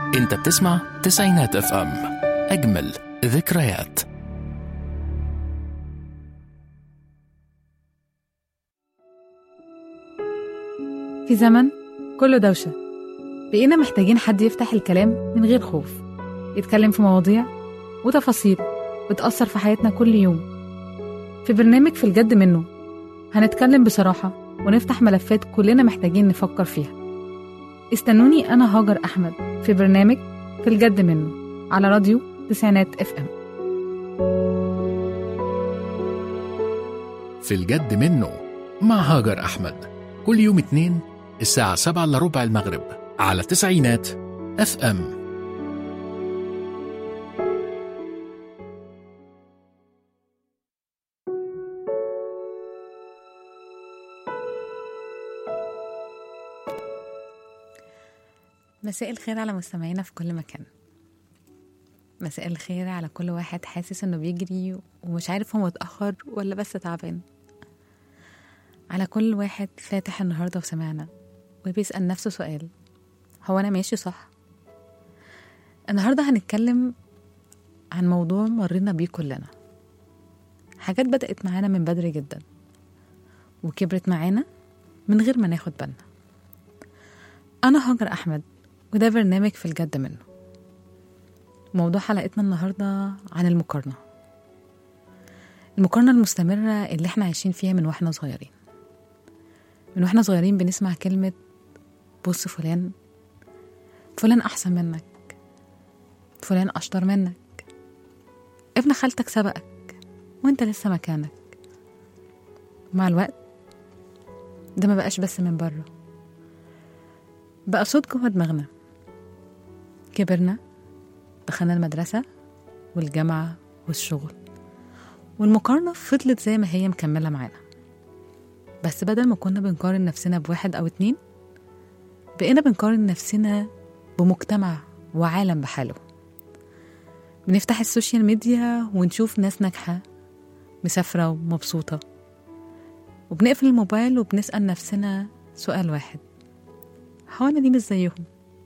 انت بتسمع تسعينات اف ام اجمل ذكريات في زمن كله دوشة بقينا محتاجين حد يفتح الكلام من غير خوف يتكلم في مواضيع وتفاصيل بتأثر في حياتنا كل يوم في برنامج في الجد منه هنتكلم بصراحة ونفتح ملفات كلنا محتاجين نفكر فيها استنوني أنا هاجر أحمد في برنامج في الجد منه على راديو تسعينات اف ام في الجد منه مع هاجر أحمد كل يوم اتنين الساعة سبعة إلا ربع المغرب على تسعينات اف ام مساء الخير على مستمعينا في كل مكان مساء الخير على كل واحد حاسس انه بيجري ومش عارف هو اتأخر ولا بس تعبان على كل واحد فاتح النهاردة وسمعنا وبيسأل نفسه سؤال هو أنا ماشي صح؟ النهاردة هنتكلم عن موضوع مرينا بيه كلنا حاجات بدأت معانا من بدري جدا وكبرت معانا من غير ما ناخد بالنا أنا هاجر أحمد وده برنامج في الجد منه موضوع حلقتنا النهاردة عن المقارنة المقارنة المستمرة اللي احنا عايشين فيها من واحنا صغيرين من واحنا صغيرين بنسمع كلمة بص فلان فلان أحسن منك فلان أشطر منك ابن خالتك سبقك وانت لسه مكانك مع الوقت ده ما بقاش بس من بره بقى صوت جوه دماغنا كبرنا دخلنا المدرسة والجامعة والشغل والمقارنة فضلت زي ما هي مكملة معانا بس بدل ما كنا بنقارن نفسنا بواحد أو اتنين بقينا بنقارن نفسنا بمجتمع وعالم بحاله بنفتح السوشيال ميديا ونشوف ناس ناجحة مسافرة ومبسوطة وبنقفل الموبايل وبنسأل نفسنا سؤال واحد هو أنا ليه مش زيهم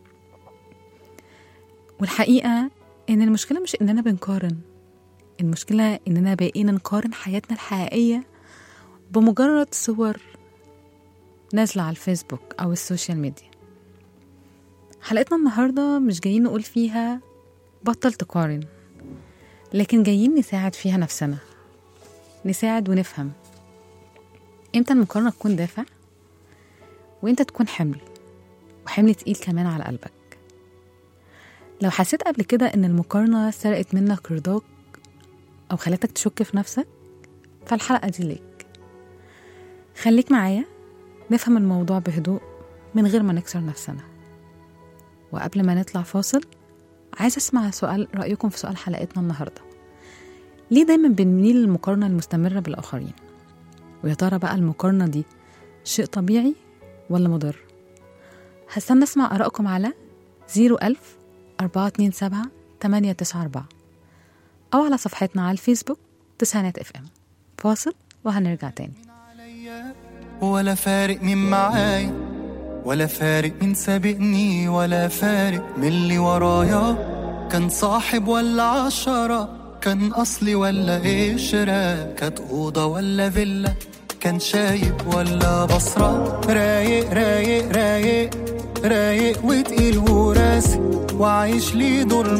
والحقيقة إن المشكلة مش إننا بنقارن المشكلة إننا بقينا نقارن حياتنا الحقيقية بمجرد صور نازلة على الفيسبوك أو السوشيال ميديا حلقتنا النهاردة مش جايين نقول فيها بطل تقارن لكن جايين نساعد فيها نفسنا نساعد ونفهم امتى المقارنة تكون دافع وامتى تكون حمل وحمل تقيل كمان على قلبك لو حسيت قبل كده ان المقارنة سرقت منك رضاك او خلتك تشك في نفسك فالحلقة دي ليك خليك معايا نفهم الموضوع بهدوء من غير ما نكسر نفسنا وقبل ما نطلع فاصل عايزة أسمع سؤال رأيكم في سؤال حلقتنا النهاردة ليه دايما بنميل للمقارنة المستمرة بالآخرين ويا ترى بقى المقارنة دي شيء طبيعي ولا مضر هستنى أسمع آرائكم على 01000 427 894 أو على صفحتنا على الفيسبوك تسعينات اف ام فاصل وهنرجع تاني عليا ولا فارق مين معايا ولا فارق مين سابقني ولا فارق من اللي ورايا كان صاحب ولا عشرة كان أصلي ولا قشرة كانت أوضة ولا فيلا كان شايب ولا بصرة رايق رايق رايق رايق وتقيل وراسي وعايش لي دور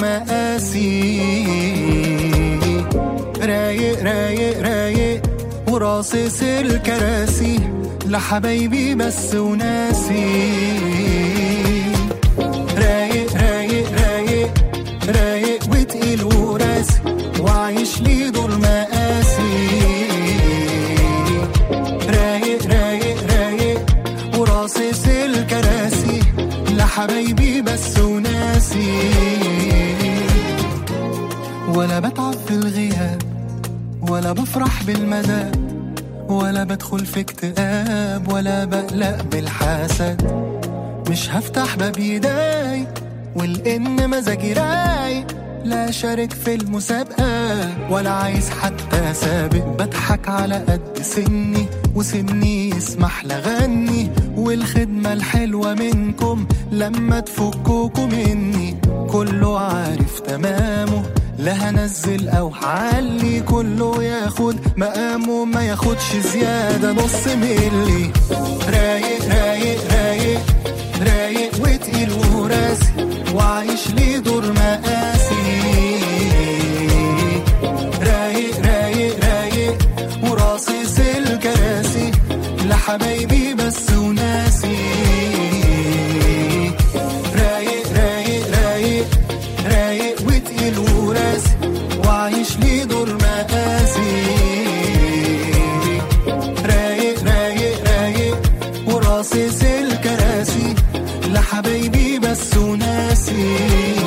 مقاسي رايق رايق رايق وراصص الكراسي لحبايبي بس وناسي رايق رايق رايق رايق وتقيل وراسي وعايش لي دور مقاسي رايق رايق رايق وراصص الكراسي لحبايبي بس وناسي ولا بتعب في الغياب ولا بفرح بالمدى ولا بدخل في اكتئاب ولا بقلق بالحسد مش هفتح باب ايداي والان مزاجي رايق لا شارك في المسابقة ولا عايز حتى سابق بضحك على قد سني وسني يسمح لغني والخدمة الحلوة منكم لما تفكوكوا مني كله عارف تمامه لا هنزل او هعلي كله ياخد مقامه ما ياخدش زيادة نص ملي رايق رايق رايق رايق وتقيل وراسي وعايش ليه دور مقاسي رايق رايق رايق وراصص الكراسي لحبايبي بس وناسي رايق رايق رايق رايق وتقيل وراسي وعايش ليه دور مقاسي رايق رايق رايق وراصص الكراسي لحبايبي بس وناسي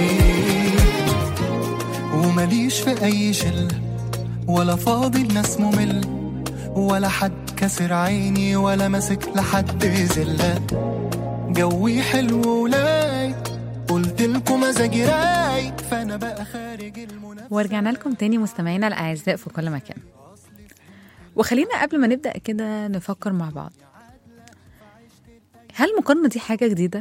ومليش في اي شله ولا فاضي الناس ممل ولا حد كسر عيني ولا ماسك لحد زله جوي حلو ولاي قلت لكم مزاجي رايق فانا بقى خارج المنافسه ورجعنا لكم تاني مستمعينا الأعزاء في كل مكان وخلينا قبل ما نبدأ كده نفكر مع بعض هل المقارنة دي حاجة جديدة؟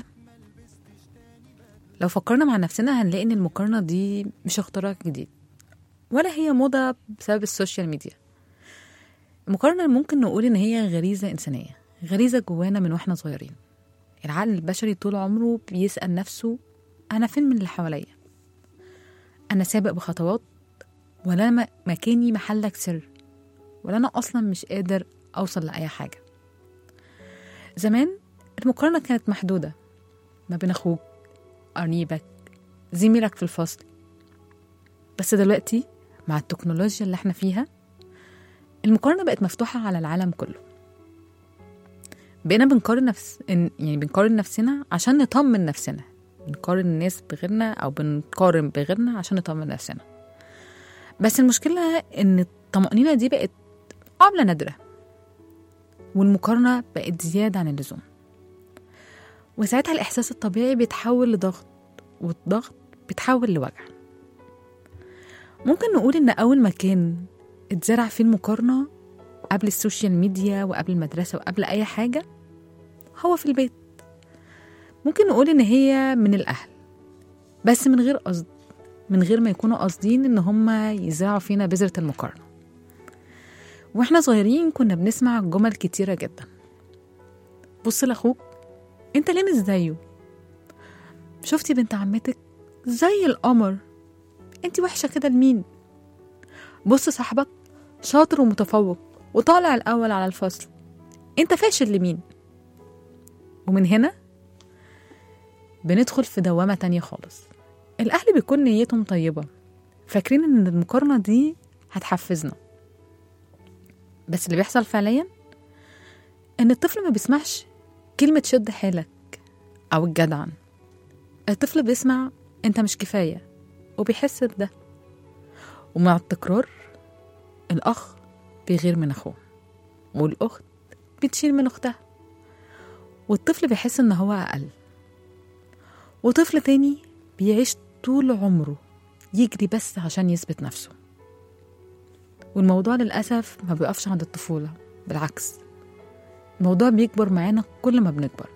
لو فكرنا مع نفسنا هنلاقي إن المقارنة دي مش اختراع جديد ولا هي موضة بسبب السوشيال ميديا المقارنة ممكن نقول إن هي غريزة إنسانية غريزة جوانا من وإحنا صغيرين العقل البشري طول عمره بيسأل نفسه أنا فين من اللي حواليا أنا سابق بخطوات ولا أنا م- مكاني محلك سر ولا أنا أصلا مش قادر أوصل لأي حاجة زمان المقارنة كانت محدودة ما بين أخوك قريبك زميلك في الفصل بس دلوقتي مع التكنولوجيا اللي احنا فيها المقارنة بقت مفتوحة على العالم كله بقينا بنقارن نفس إن- يعني بنقارن نفسنا عشان نطمن نفسنا بنقارن الناس بغيرنا أو بنقارن بغيرنا عشان نطمن نفسنا بس المشكلة إن الطمأنينة دي بقت عملة نادرة والمقارنة بقت زيادة عن اللزوم وساعتها الإحساس الطبيعي بيتحول لضغط والضغط بيتحول لوجع ممكن نقول إن أول مكان اتزرع فيه المقارنة قبل السوشيال ميديا وقبل المدرسة وقبل أي حاجة هو في البيت ممكن نقول إن هي من الأهل بس من غير قصد من غير ما يكونوا قاصدين إن هما يزرعوا فينا بذرة المقارنة واحنا صغيرين كنا بنسمع جمل كتيرة جدا بص لأخوك انت ليه مش زيه شفتي بنت عمتك زي القمر انت وحشة كده لمين بص صاحبك شاطر ومتفوق وطالع الأول على الفصل انت فاشل لمين ومن هنا بندخل في دوامة تانية خالص الأهل بيكون نيتهم طيبة فاكرين إن المقارنة دي هتحفزنا بس اللي بيحصل فعليا إن الطفل ما بيسمعش كلمة شد حيلك أو الجدعن الطفل بيسمع أنت مش كفاية وبيحس بده ومع التكرار الأخ بيغير من أخوه والأخت بتشيل من أختها والطفل بيحس إن هو أقل وطفل تاني بيعيش طول عمره يجري بس عشان يثبت نفسه والموضوع للأسف ما بيقفش عند الطفولة بالعكس الموضوع بيكبر معانا كل ما بنكبر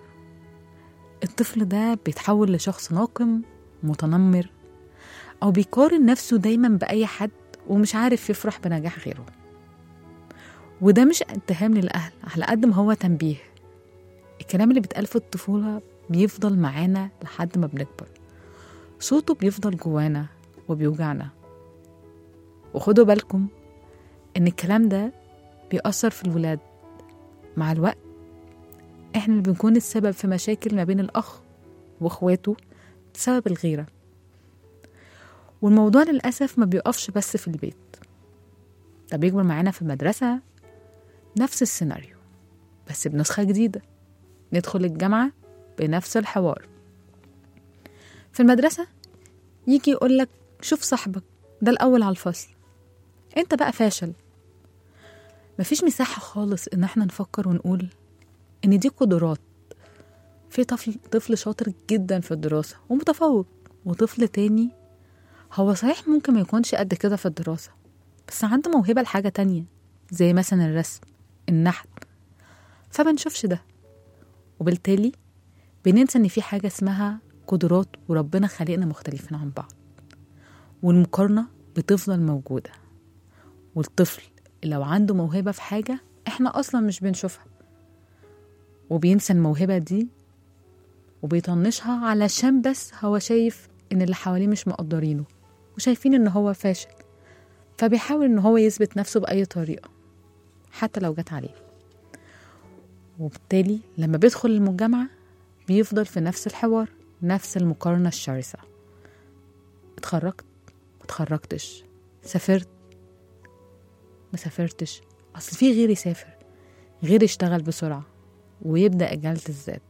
الطفل ده بيتحول لشخص ناقم متنمر أو بيقارن نفسه دايما بأي حد ومش عارف يفرح بنجاح غيره وده مش اتهام للأهل على قد ما هو تنبيه الكلام اللي بيتقال في الطفولة بيفضل معانا لحد ما بنكبر صوته بيفضل جوانا وبيوجعنا وخدوا بالكم إن الكلام ده بيأثر في الولاد مع الوقت إحنا اللي بنكون السبب في مشاكل ما بين الأخ وإخواته بسبب الغيرة والموضوع للأسف ما بيقفش بس في البيت ده بيكبر معانا في المدرسة نفس السيناريو بس بنسخة جديدة ندخل الجامعة بنفس الحوار في المدرسة يجي يقولك شوف صاحبك ده الأول على الفصل انت بقى فاشل مفيش مساحة خالص ان احنا نفكر ونقول ان دي قدرات في طفل طفل شاطر جدا في الدراسة ومتفوق وطفل تاني هو صحيح ممكن ما يكونش قد كده في الدراسة بس عنده موهبة لحاجة تانية زي مثلا الرسم النحت فما نشوفش ده وبالتالي بننسى ان في حاجة اسمها قدرات وربنا خلقنا مختلفين عن بعض والمقارنة بتفضل موجودة والطفل لو عنده موهبة في حاجة احنا أصلا مش بنشوفها وبينسى الموهبة دي وبيطنشها علشان بس هو شايف ان اللي حواليه مش مقدرينه وشايفين ان هو فاشل فبيحاول ان هو يثبت نفسه بأي طريقة حتى لو جت عليه وبالتالي لما بيدخل المجامعة بيفضل في نفس الحوار نفس المقارنة الشرسة اتخرجت ما اتخرجتش سافرت ما سافرتش اصل في غيري سافر غيري اشتغل بسرعة ويبدأ إجالة الذات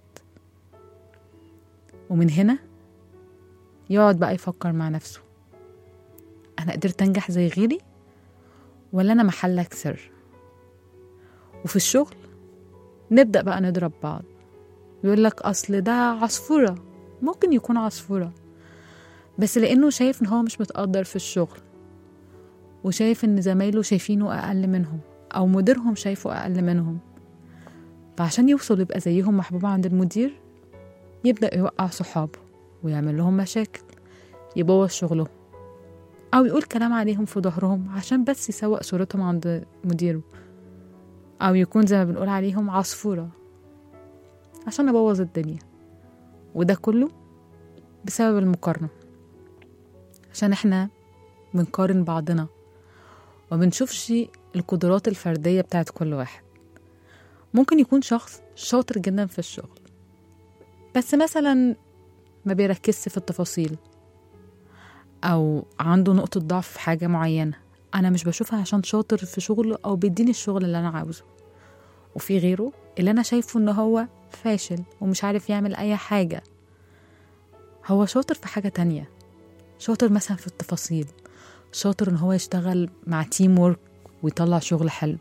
ومن هنا يقعد بقى يفكر مع نفسه أنا قدرت أنجح زي غيري ولا أنا محلك سر وفي الشغل نبدأ بقى نضرب بعض يقول لك أصل ده عصفورة ممكن يكون عصفورة بس لأنه شايف إن هو مش متقدر في الشغل وشايف إن زمايله شايفينه أقل منهم أو مديرهم شايفه أقل منهم فعشان يوصل يبقى زيهم محبوب عند المدير يبدأ يوقع صحابه ويعمل لهم مشاكل يبوظ شغلهم أو يقول كلام عليهم في ظهرهم عشان بس يسوق صورتهم عند مديره أو يكون زي ما بنقول عليهم عصفورة عشان أبوظ الدنيا وده كله بسبب المقارنة عشان احنا بنقارن بعضنا وما بنشوفش القدرات الفردية بتاعت كل واحد ممكن يكون شخص شاطر جدا في الشغل بس مثلا ما بيركزش في التفاصيل أو عنده نقطة ضعف في حاجة معينة أنا مش بشوفها عشان شاطر في شغله أو بيديني الشغل اللي أنا عاوزه وفي غيره اللي أنا شايفه إن هو فاشل ومش عارف يعمل أي حاجة هو شاطر في حاجة تانية شاطر مثلا في التفاصيل شاطر إن هو يشتغل مع تيم وورك ويطلع شغل حلو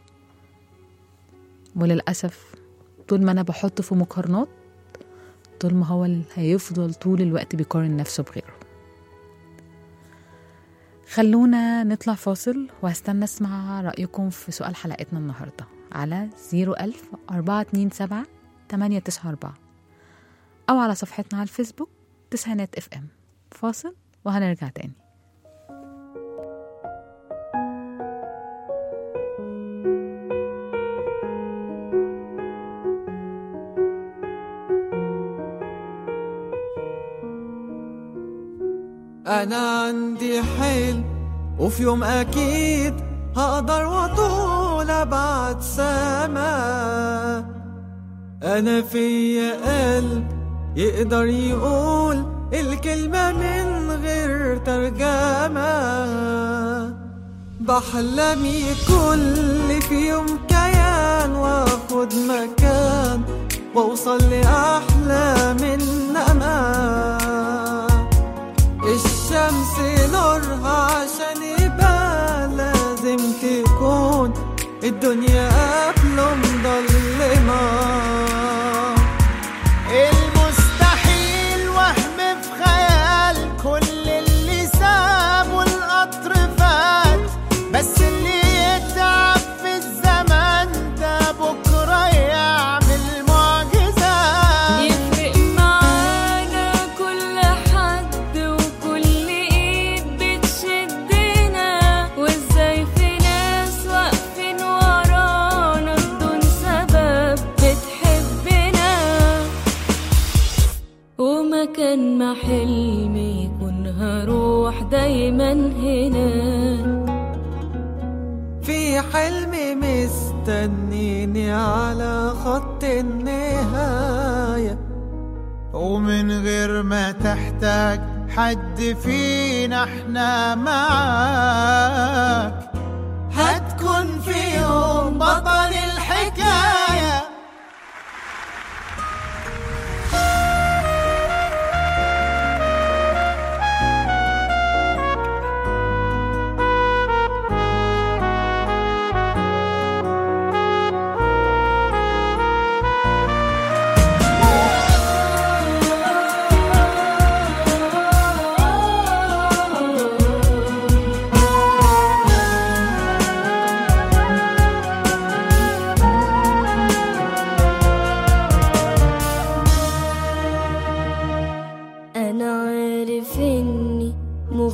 وللأسف طول ما أنا بحط في مقارنات طول ما هو اللي هيفضل طول الوقت بيقارن نفسه بغيره خلونا نطلع فاصل وهستنى اسمع رأيكم في سؤال حلقتنا النهاردة على 01000 427 894 أو على صفحتنا على الفيسبوك تسعينات اف ام فاصل وهنرجع تاني أنا عندي حلم وفي يوم أكيد هقدر وأطول أبعد سما أنا فيا قلب يقدر يقول الكلمة من غير ترجمة بحلم كل في يوم كيان واخد مكان واوصل لأحلى من أمان الشمس نورها عشان يبقى لازم تكون الدنيا قبله مضلمة المستحيل وهم في خيال كل اللي سابه القطر فات بس اللي يتعب في الزمن ده بكرة يعمل معجزات يفرق معانا كل حد وكل ايد بتشدنا وازاي في ناس واقفين ورانا بدون سبب بتحبنا ومكان ما حلمي يكون هروح دايما هنا في حلم مستنيني على خط النهاية ومن غير ما تحتاج حد فينا احنا معاك هتكون في يوم بطل الحكايه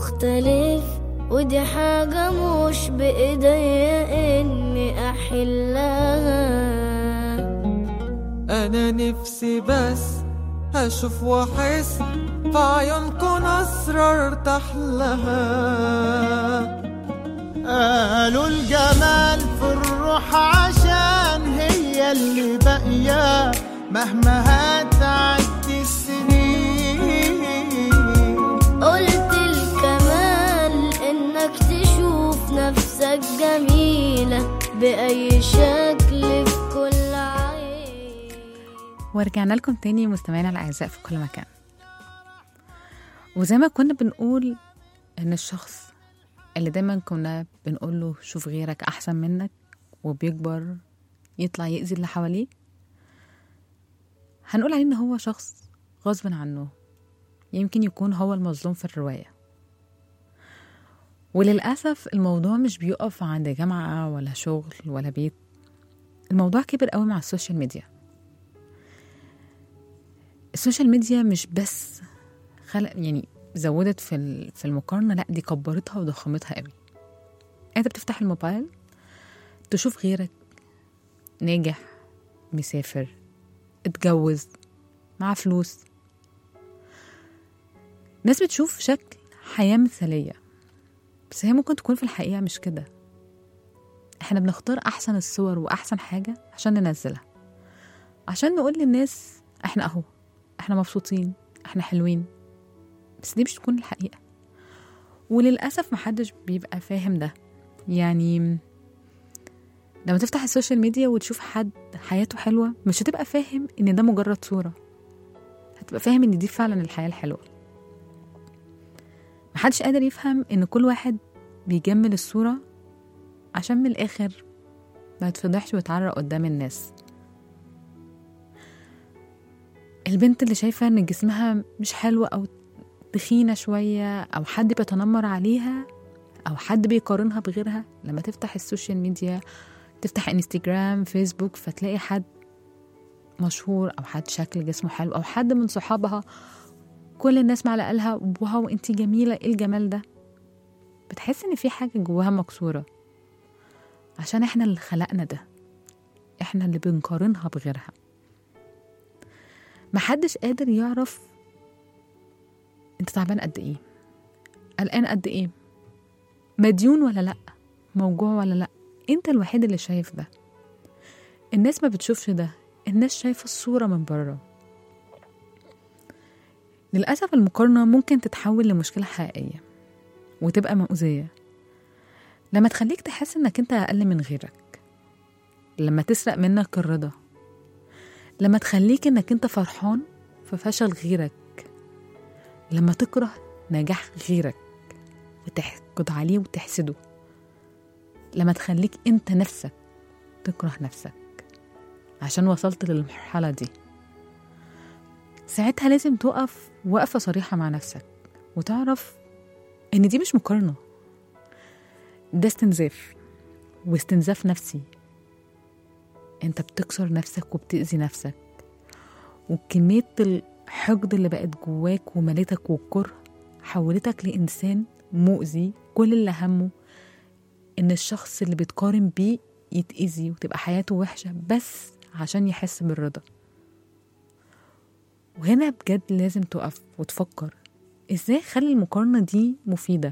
مختلف ودي حاجة مش بإيديا إني أحلها انا نفسي بس اشوف واحس في عيونكم اسرار تحلها قالوا الجمال في الروح عشان هي اللي باقية مهما هتعدي السنين قلت الكمال إنك تشوف نفسك جميلة بأي شكل في كل عين ورجعنا لكم تاني مستمعينا الأعزاء في كل مكان وزي ما كنا بنقول إن الشخص اللي دايما كنا بنقول له شوف غيرك أحسن منك وبيكبر يطلع يأذي اللي حواليه هنقول عليه إن هو شخص غصب عنه يمكن يكون هو المظلوم في الرواية وللأسف الموضوع مش بيقف عند جامعة ولا شغل ولا بيت الموضوع كبر قوي مع السوشيال ميديا السوشيال ميديا مش بس خلق يعني زودت في ال- في المقارنة لا دي كبرتها وضخمتها قوي انت بتفتح الموبايل تشوف غيرك ناجح مسافر اتجوز معاه فلوس ناس بتشوف شكل حياة مثالية بس هي ممكن تكون في الحقيقة مش كده احنا بنختار أحسن الصور وأحسن حاجة عشان ننزلها عشان نقول للناس احنا اهو احنا مبسوطين احنا حلوين بس دي مش تكون الحقيقة وللأسف محدش بيبقى فاهم ده يعني لما تفتح السوشيال ميديا وتشوف حد حياته حلوة مش هتبقى فاهم ان ده مجرد صورة هتبقى فاهم ان دي فعلا الحياة الحلوة محدش قادر يفهم ان كل واحد بيجمل الصورة عشان من الآخر ما يتفضحش ويتعرق قدام الناس البنت اللي شايفة ان جسمها مش حلو او تخينة شوية او حد بيتنمر عليها او حد بيقارنها بغيرها لما تفتح السوشيال ميديا تفتح انستجرام فيسبوك فتلاقي حد مشهور او حد شكل جسمه حلو او حد من صحابها كل الناس معلقه لها واو انتي جميله ايه الجمال ده بتحس ان في حاجه جواها مكسوره عشان احنا اللي خلقنا ده احنا اللي بنقارنها بغيرها محدش قادر يعرف انت تعبان قد ايه قلقان قد ايه مديون ولا لا موجوع ولا لا انت الوحيد اللي شايف ده الناس ما بتشوفش ده الناس شايفة الصورة من بره للأسف المقارنة ممكن تتحول لمشكلة حقيقية وتبقى مؤذية لما تخليك تحس انك انت أقل من غيرك لما تسرق منك الرضا لما تخليك انك انت فرحان في فشل غيرك لما تكره نجاح غيرك وتحقد عليه وتحسده لما تخليك انت نفسك تكره نفسك عشان وصلت للمرحلة دي ساعتها لازم تقف وقفة صريحة مع نفسك وتعرف ان دي مش مقارنة ده استنزاف واستنزاف نفسي انت بتكسر نفسك وبتأذي نفسك وكمية الحقد اللي بقت جواك ومليتك والكره حولتك لإنسان مؤذي كل اللي همه إن الشخص اللي بتقارن بيه يتأذي وتبقى حياته وحشة بس عشان يحس بالرضا وهنا بجد لازم تقف وتفكر ازاي خلي المقارنة دي مفيدة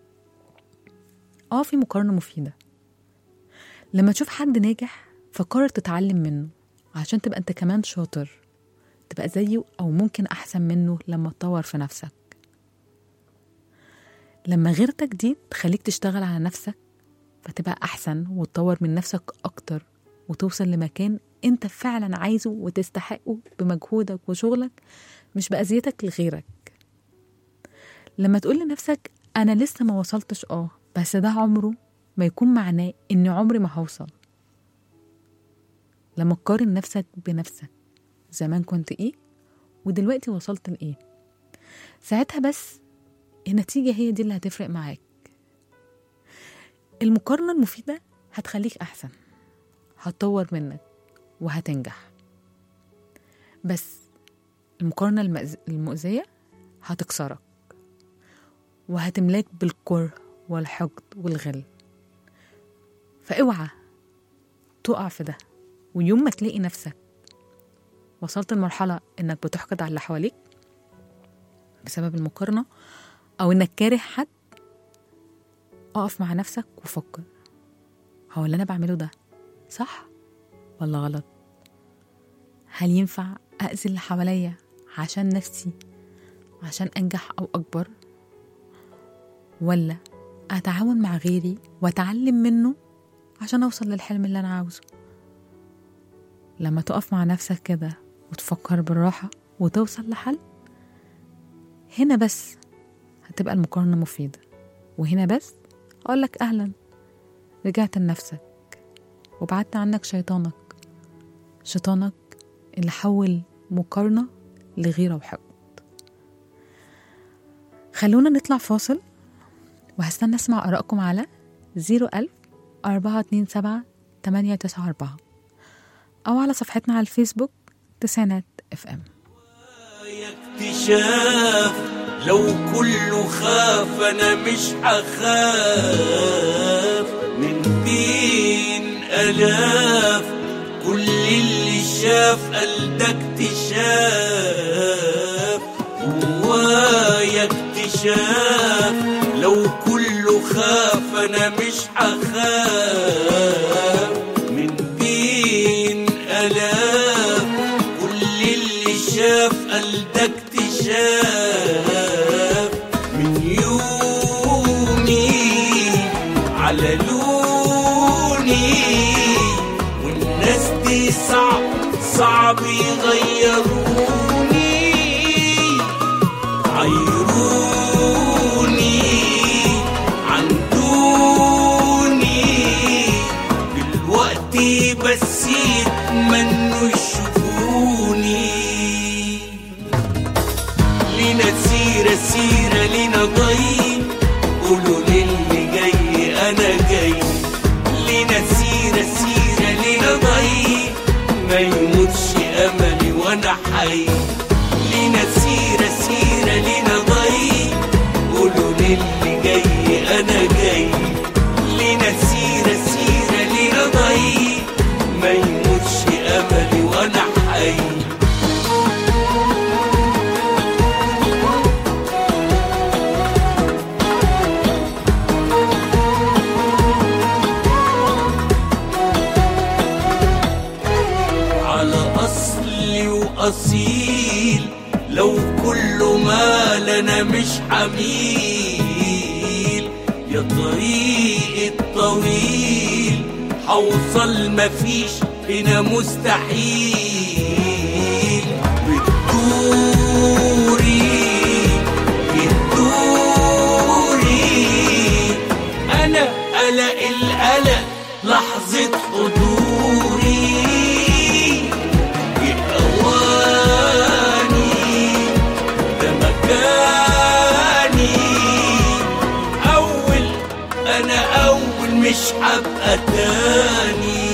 اه في مقارنة مفيدة لما تشوف حد ناجح فقرر تتعلم منه عشان تبقى انت كمان شاطر تبقى زيه او ممكن احسن منه لما تطور في نفسك لما غيرتك دي تخليك تشتغل على نفسك فتبقى احسن وتطور من نفسك اكتر وتوصل لمكان انت فعلا عايزه وتستحقه بمجهودك وشغلك مش بأذيتك لغيرك لما تقول لنفسك انا لسه ما وصلتش اه بس ده عمره ما يكون معناه ان عمري ما هوصل لما تقارن نفسك بنفسك زمان كنت ايه ودلوقتي وصلت لايه ساعتها بس النتيجة هي دي اللي هتفرق معاك المقارنة المفيدة هتخليك أحسن هتطور منك وهتنجح بس المقارنة المأز- المؤذية هتكسرك وهتملاك بالكره والحقد والغل فاوعى تقع في ده ويوم ما تلاقي نفسك وصلت لمرحلة إنك بتحقد على اللي حواليك بسبب المقارنة أو إنك كاره حد اقف مع نفسك وفكر هو اللي أنا بعمله ده صح ولا غلط هل ينفع أذي اللي حواليا عشان نفسي عشان أنجح أو أكبر ولا أتعاون مع غيري وأتعلم منه عشان أوصل للحلم اللي أنا عاوزه لما تقف مع نفسك كده وتفكر بالراحة وتوصل لحل هنا بس هتبقى المقارنة مفيدة وهنا بس أقولك أهلا رجعت لنفسك وبعدت عنك شيطانك شيطانك اللي حول مقارنة لغيرة وحقد خلونا نطلع فاصل وهستنى أسمع آرائكم على 01000 427 894 أو على صفحتنا على الفيسبوك تسعينات اف ام اكتشاف لو كله خاف انا مش هخاف من بين الاف كل اللي شاف قال ده اكتشاف جوايا اكتشاف لو كله خاف انا مش هخاف من بين الاف كل اللي شاف قال ده اكتشاف من يومي على لوني والناس دي صعب صعب يغيروني عيروني عن دوني دلوقتي بس يتمنوا يشوفوني لينا سيرة سيرة لينا ضي قولوا للي جاي أنا جاي لينا سيرة سيرة لينا ضي ما يموتش أملي وأنا حي لينا سيرة سيرة لينا ضي قولوا للي جاي أنا جاي لينا سيرة سيرة لينا ضي ما يموتش أملي وأنا حي على أصلي وأصيل لو كل ما لنا مش حميل يا طريق الطويل حوصل مفيش هنا مستحيل بتدوري بتدوري أنا قلق القلق لحظة حضوري يقواني ده مكاني أول أنا أول مش هبقى تاني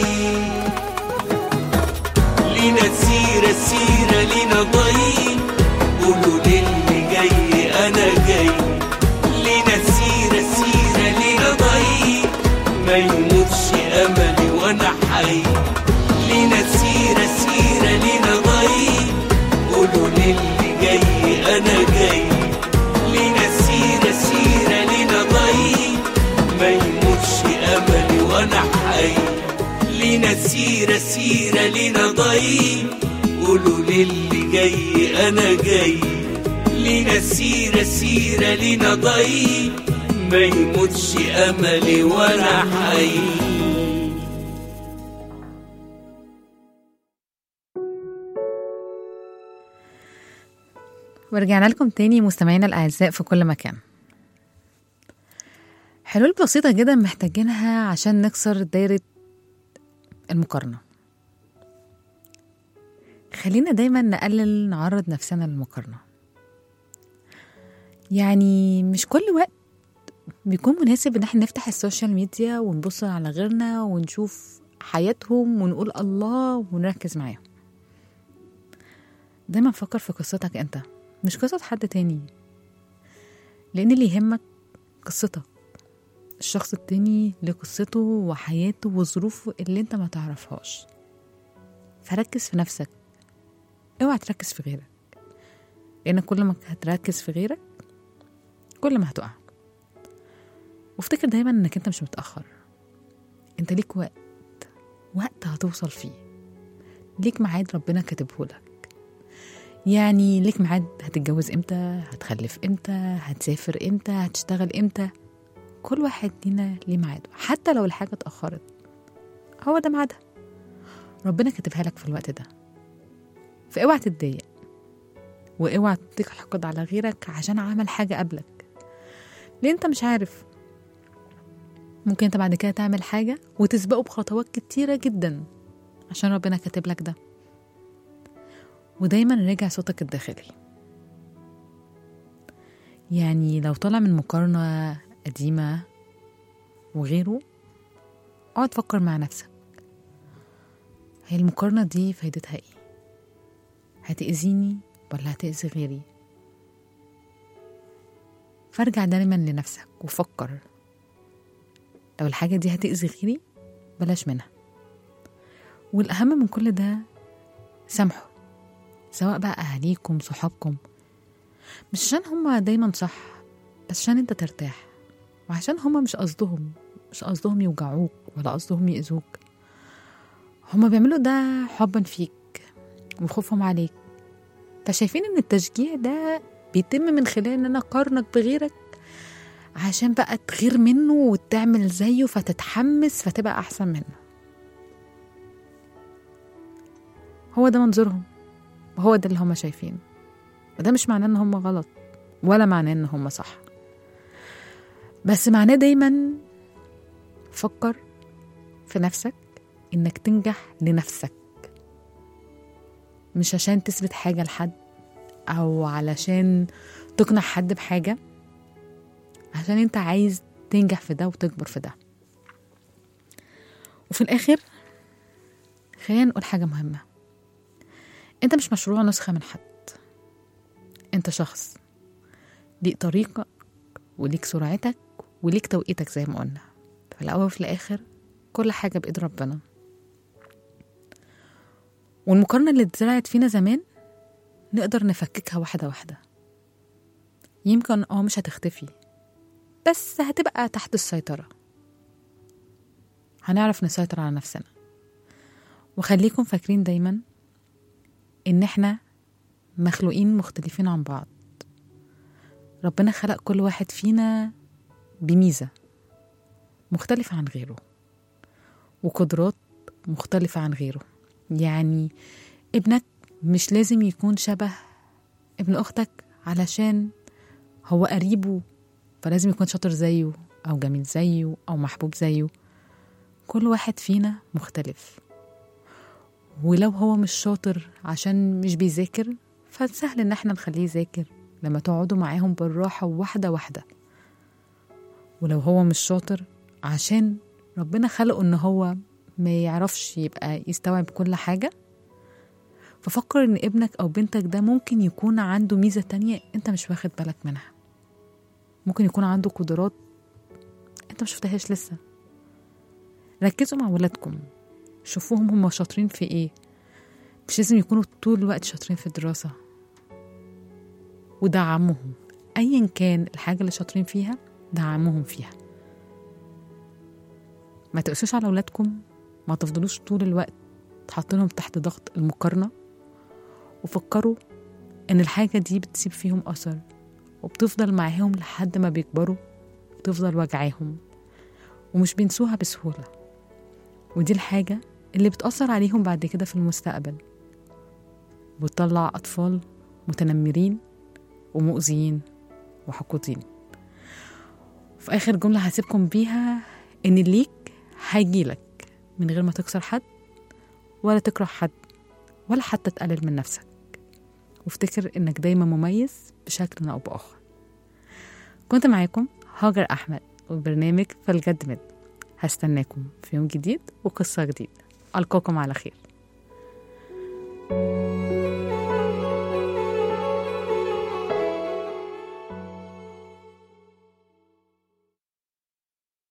لينا سيرة سيرة لينا ضي قولوا للي جاي أنا جاي لينا سيرة سيرة لينا ضي ما يموتش أملي وأنا حي لينا سيرة سيرة لينا ضي قولوا للي جاي أنا جاي لينا سيرة سيرة لينا ضي ما يموتش أملي وأنا حي لينا سيرة سيرة لينا ضي قولوا للي جاي أنا جاي لينا سيرة سيرة لينا ضي ما يموتش أملي وأنا حي ورجعنا لكم تاني مستمعينا الأعزاء في كل مكان حلول بسيطة جدا محتاجينها عشان نكسر دايرة المقارنة خلينا دايما نقلل نعرض نفسنا للمقارنة يعني مش كل وقت بيكون مناسب ان احنا نفتح السوشيال ميديا ونبص على غيرنا ونشوف حياتهم ونقول الله ونركز معاهم دايما فكر في قصتك انت مش قصة حد تاني لأن اللي يهمك قصتك الشخص التاني له قصته وحياته وظروفه اللي انت ما تعرفهاش فركز في نفسك اوعى تركز في غيرك لأن كل ما هتركز في غيرك كل ما هتقع وافتكر دايما انك انت مش متأخر انت ليك وقت وقت هتوصل فيه ليك ميعاد ربنا كاتبهولك يعني ليك ميعاد هتتجوز امتى هتخلف امتى هتسافر امتى هتشتغل امتى كل واحد لينا ليه ميعاده حتى لو الحاجة اتأخرت هو ده ميعادها ربنا كاتبها لك في الوقت ده فاوعى تتضايق واوعى تحقد على غيرك عشان عمل حاجة قبلك ليه انت مش عارف ممكن انت بعد كده تعمل حاجة وتسبقه بخطوات كتيرة جدا عشان ربنا كاتب لك ده ودايما راجع صوتك الداخلي يعني لو طالع من مقارنة قديمة وغيره اقعد فكر مع نفسك هي المقارنة دي فايدتها ايه هتأذيني ولا هتأذي غيري فارجع دايما لنفسك وفكر لو الحاجة دي هتأذي غيري بلاش منها والأهم من كل ده سامحوا سواء بقى أهاليكم صحابكم مش عشان هما دايما صح بس عشان انت ترتاح وعشان هما مش قصدهم مش قصدهم يوجعوك ولا قصدهم يأذوك هما بيعملوا ده حبا فيك وخوفهم عليك فشايفين ان التشجيع ده بيتم من خلال ان انا اقارنك بغيرك عشان بقى تغير منه وتعمل زيه فتتحمس فتبقى احسن منه هو ده منظورهم وهو ده اللي هما شايفينه وده مش معناه ان هما غلط ولا معناه ان هما صح بس معناه دايما فكر في نفسك انك تنجح لنفسك مش عشان تثبت حاجة لحد أو علشان تقنع حد بحاجة عشان انت عايز تنجح في ده وتكبر في ده وفي الآخر خلينا نقول حاجة مهمة انت مش مشروع نسخة من حد انت شخص ليك طريقك وليك سرعتك وليك توقيتك زي ما قلنا في الأول وفي الآخر كل حاجة بإيد ربنا والمقارنة اللي اتزرعت فينا زمان نقدر نفككها واحدة واحدة يمكن اه مش هتختفي بس هتبقى تحت السيطرة هنعرف نسيطر على نفسنا وخليكم فاكرين دايما ان احنا مخلوقين مختلفين عن بعض ربنا خلق كل واحد فينا بميزة مختلفة عن غيره وقدرات مختلفة عن غيره يعني ابنك مش لازم يكون شبه ابن أختك علشان هو قريبه فلازم يكون شاطر زيه أو جميل زيه أو محبوب زيه كل واحد فينا مختلف ولو هو مش شاطر عشان مش بيذاكر فسهل ان احنا نخليه يذاكر لما تقعدوا معاهم بالراحة واحدة واحدة ولو هو مش شاطر عشان ربنا خلقه ان هو ما يعرفش يبقى يستوعب كل حاجة ففكر ان ابنك او بنتك ده ممكن يكون عنده ميزة تانية انت مش واخد بالك منها ممكن يكون عنده قدرات انت مش شفتهاش لسه ركزوا مع ولادكم شوفوهم هم شاطرين في ايه مش لازم يكونوا طول الوقت شاطرين في الدراسة ودعمهم ايا كان الحاجة اللي شاطرين فيها دعموهم فيها ما تقسوش على ولادكم ما تفضلوش طول الوقت تحطينهم تحت ضغط المقارنة وفكروا ان الحاجة دي بتسيب فيهم أثر وبتفضل معاهم لحد ما بيكبروا بتفضل وجعاهم ومش بينسوها بسهولة ودي الحاجة اللي بتأثر عليهم بعد كده في المستقبل بتطلع أطفال متنمرين ومؤذيين وحقودين في آخر جملة هسيبكم بيها إن ليك هيجيلك من غير ما تكسر حد ولا تكره حد ولا حتى تقلل من نفسك وافتكر إنك دايما مميز بشكل أو بآخر كنت معاكم هاجر أحمد وبرنامج فالجد مد هستناكم في يوم جديد وقصة جديدة ألقاكم على خير thank you